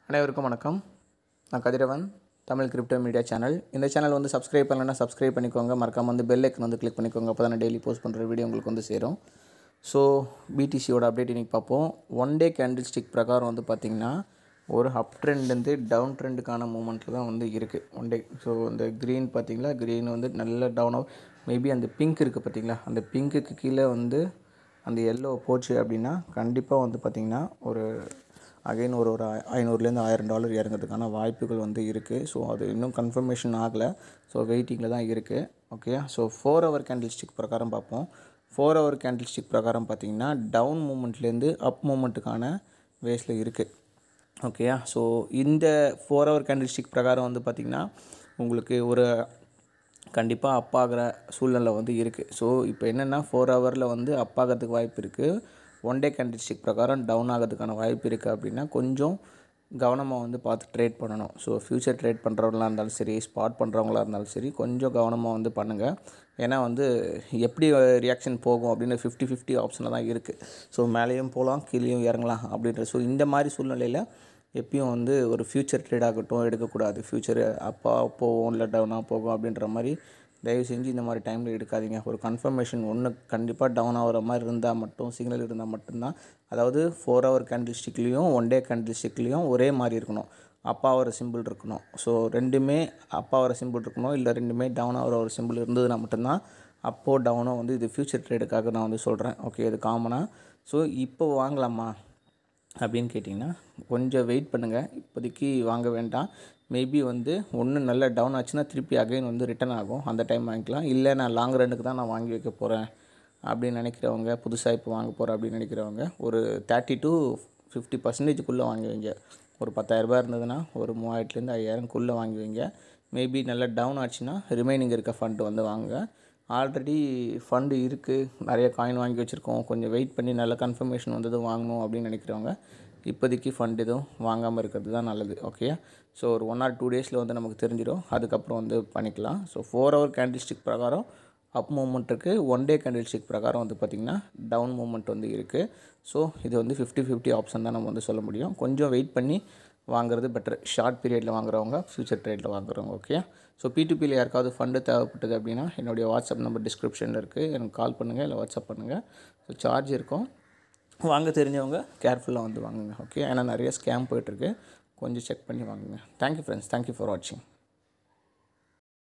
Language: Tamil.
அனைவருக்கும் வணக்கம் நான் Kathiravan Tamil crypto media channel இந்த சேனல் வந்து சப்ஸ்கிரைப் பண்ணலைன்னா சப்ஸ்கிரைப் பண்ணிக்கோங்க மறக்காம வந்து பெல் ஐக்கன் வந்து கிளிக் பண்ணிக்கோங்க அப்போ தான் டெய்லி போஸ்ட் பண்ணுற வீடியோ உங்களுக்கு வந்து சேரும் ஸோ பிடிசியோட அப்டேட் இன்றைக்கி பார்ப்போம் ஒன் டே கேண்டில் ஸ்டிக் பிரகாரம் வந்து பார்த்திங்கன்னா ஒரு அப் ட்ரெண்ட்லேருந்து டவுன் ட்ரெண்டுக்கான மூமெண்ட்டில் தான் வந்து இருக்குது ஒன் டே ஸோ இந்த க்ரீன் பார்த்தீங்களா க்ரீன் வந்து நல்ல டவுன் ஆகும் மேபி அந்த பிங்க் இருக்குது பார்த்தீங்களா அந்த பிங்க்குக்கு கீழே வந்து அந்த எல்லோ போச்சு அப்படின்னா கண்டிப்பாக வந்து பார்த்திங்கன்னா ஒரு அகைன் ஒரு ஒரு ஐ- ஐநூறுலேருந்து ஆயிரம் டாலர் இறங்கிறதுக்கான வாய்ப்புகள் வந்து இருக்குது ஸோ அது இன்னும் கன்ஃபர்மேஷன் ஆகலை ஸோ வெயிட்டிங்கில் தான் இருக்குது okay so four hour candle stick பிரகாரம் பார்ப்போம் ஃபோர் ஹவர் கேண்டில் ஸ்டிக் பிரகாரம் பார்த்தீங்கன்னா டவுன் மூமெண்ட்லேருந்து அப் மூமெண்ட்டுக்கான வேஸில் இருக்குது ஓகேயா ஸோ இந்த ஃபோர் ஹவர் கேண்டில் ஸ்டிக் பிரகாரம் வந்து பார்த்திங்கன்னா உங்களுக்கு ஒரு கண்டிப்பாக அப்பாகிற சூழ்நிலை வந்து இருக்குது ஸோ இப்போ என்னென்னா ஃபோர் ஹவரில் வந்து அப்பாகிறதுக்கு வாய்ப்பு இருக்குது ஒன் டே கேண்டில் ஸ்டிக் பிரகாரம் டவுன் ஆகிறதுக்கான வாய்ப்பு இருக்குது அப்படின்னா கொஞ்சம் கவனமாக வந்து பார்த்து ட்ரேட் பண்ணணும் ஸோ ஃப்யூச்சர் ட்ரேட் பண்ணுறவங்களா இருந்தாலும் சரி ஸ்பாட் பண்ணுறவங்களா இருந்தாலும் சரி கொஞ்சம் கவனமாக வந்து பண்ணுங்கள் ஏன்னா வந்து எப்படி ரியாக்ஷன் போகும் அப்படின்னு ஃபிஃப்டி ஃபிஃப்டி ஆப்ஷனில் தான் இருக்குது ஸோ மேலேயும் போகலாம் கீழேயும் இறங்கலாம் அப்படின்ற ஸோ இந்த மாதிரி சூழ்நிலையில் எப்பயும் வந்து ஒரு ஃப்யூச்சர் ட்ரேட் ஆகட்டும் எடுக்கக்கூடாது ஃப்யூச்சர் அப்பா போகும் இல்லை டவுனாக போகும் அப்படின்ற மாதிரி தயவு செஞ்சு இந்த மாதிரி டைமில் எடுக்காதீங்க ஒரு கன்ஃபர்மேஷன் ஒன்று கண்டிப்பாக டவுன் ஆகிற மாதிரி இருந்தால் மட்டும் சிக்னல் இருந்தால் மட்டும்தான் அதாவது ஃபோர் ஹவர் கேண்டில் ஸ்டிக்லேயும் ஒன் டே கேண்டில் ஸ்டிக்லேயும் ஒரே மாதிரி இருக்கணும் அப்பா வர சிம்பிள் இருக்கணும் ஸோ ரெண்டுமே அப்பா வர சிம்பிள் இருக்கணும் இல்லை ரெண்டுமே டவுன் ஆகிற ஒரு சிம்பிள் இருந்ததுன்னா மட்டும்தான் அப்போ டவுனோ வந்து இது ஃப்யூச்சர் ட்ரேடுக்காக நான் வந்து சொல்கிறேன் ஓகே இது காமனாக ஸோ இப்போ வாங்கலாமா அப்படின்னு கேட்டிங்கன்னா கொஞ்சம் வெயிட் பண்ணுங்கள் இப்போதைக்கு வாங்க வேண்டாம் மேபி வந்து ஒன்று நல்ல டவுன் ஆச்சுன்னா திருப்பி அகைன் வந்து ரிட்டர்ன் ஆகும் அந்த டைம் வாங்கிக்கலாம் இல்லை நான் லாங் ரன்னுக்கு தான் நான் வாங்கி வைக்க போகிறேன் அப்படின்னு நினைக்கிறவங்க புதுசாக இப்போ வாங்க போகிறேன் அப்படின்னு நினைக்கிறவங்க ஒரு தேர்ட்டி டு ஃபிஃப்டி பர்சன்டேஜுக்குள்ளே வாங்கி வைங்க ஒரு பத்தாயிரரூபா இருந்ததுன்னா ஒரு மூவாயிரத்துலேருந்து ஐயாயிரம்குள்ளே வாங்கி வைங்க மேபி நல்லா டவுன் ஆச்சுன்னா ரிமைனிங் இருக்க ஃபண்டு வந்து வாங்குங்க ஆல்ரெடி ஃபண்டு இருக்குது நிறைய காயின் வாங்கி வச்சுருக்கோம் கொஞ்சம் வெயிட் பண்ணி நல்ல கன்ஃபர்மேஷன் வந்ததும் வாங்கணும் அப்படின்னு நினைக்கிறவங்க இப்போதைக்கு ஃபண்ட் எதுவும் வாங்காமல் இருக்கிறது தான் நல்லது ஓகே ஸோ ஒரு ஒன் ஆர் டூ டேஸில் வந்து நமக்கு தெரிஞ்சிடும் அதுக்கப்புறம் வந்து பண்ணிக்கலாம் so four hour candle stick பிரகாரம் அப் மூமெண்ட் இருக்குது ஒன் டே கேண்டில் ஸ்டிக் பிரகாரம் வந்து பார்த்திங்கன்னா டவுன் மூமெண்ட் வந்து இருக்குது ஸோ இது வந்து ஃபிஃப்டி ஃபிஃப்டி ஆப்ஷன் தான் நம்ம வந்து சொல்ல முடியும் கொஞ்சம் வெயிட் பண்ணி வாங்குறது பெட்டர் ஷார்ட் பீரியடில் வாங்குறவங்க ஃப்யூச்சர் ட்ரேடில் வாங்குறவங்க ஓகே ஸோ பிடிபியில் யாருக்காவது ஃபண்டு தேவைப்பட்டது அப்படின்னா என்னுடைய வாட்ஸ்அப் நம்பர் டிஸ்கிரிப்ஷனில் இருக்குது எனக்கு கால் பண்ணுங்கள் இல்லை வாட்ஸ்அப் பண்ணுங்கள் ஸோ சார்ஜ் இருக்கும் வாங்க தெரிஞ்சவங்க கேர்ஃபுல்லாக வந்து வாங்குங்க ஓகே ஏன்னா நிறைய ஸ்கேம் போயிட்டுருக்கு கொஞ்சம் செக் பண்ணி வாங்குங்க தேங்க்யூ ஃப்ரெண்ட்ஸ் தேங்க்யூ ஃபார் வாட்சிங்